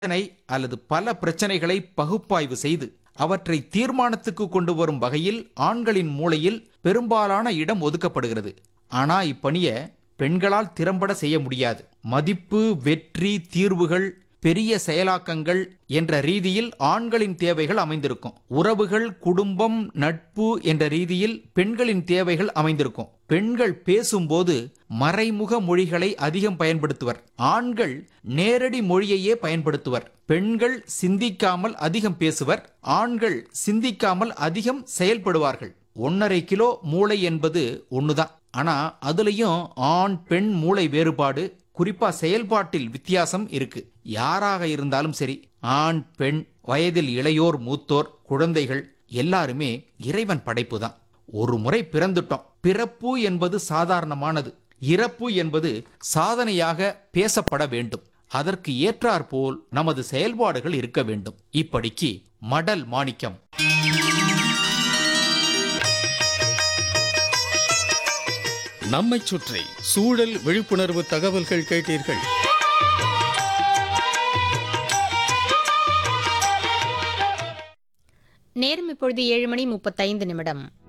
பிரச்சனை அல்லது பல பிரச்சனைகளை பகுப்பாய்வு செய்து அவற்றை தீர்மானத்துக்கு கொண்டு வரும் வகையில் ஆண்களின் மூளையில் பெரும்பாலான இடம் ஒதுக்கப்படுகிறது ஆனா இப்பணியை பெண்களால் திறம்பட செய்ய முடியாது மதிப்பு வெற்றி தீர்வுகள் பெரிய செயலாக்கங்கள் என்ற ரீதியில் ஆண்களின் தேவைகள் அமைந்திருக்கும் உறவுகள் குடும்பம் நட்பு என்ற ரீதியில் பெண்களின் தேவைகள் அமைந்திருக்கும் பெண்கள் பேசும்போது மறைமுக மொழிகளை அதிகம் பயன்படுத்துவர் ஆண்கள் நேரடி மொழியையே பயன்படுத்துவர் பெண்கள் சிந்திக்காமல் அதிகம் பேசுவர் ஆண்கள் சிந்திக்காமல் அதிகம் செயல்படுவார்கள் ஒன்னரை கிலோ மூளை என்பது ஒண்ணுதான் ஆனா அதுலயும் ஆண் பெண் மூளை வேறுபாடு குறிப்பா செயல்பாட்டில் வித்தியாசம் இருக்கு யாராக இருந்தாலும் சரி ஆண் பெண் வயதில் இளையோர் மூத்தோர் குழந்தைகள் எல்லாருமே இறைவன் படைப்பு தான் ஒரு முறை பிறந்துட்டோம் பிறப்பு என்பது சாதாரணமானது இறப்பு என்பது சாதனையாக பேசப்பட வேண்டும் அதற்கு ஏற்றாற்போல் நமது செயல்பாடுகள் இருக்க வேண்டும் இப்படிக்கு மடல் மாணிக்கம் நம்மைச் சுற்றி சூழல் விழிப்புணர்வு தகவல்கள் கேட்டீர்கள் நேரம் இப்பொழுது ஏழு மணி முப்பத்தைந்து நிமிடம்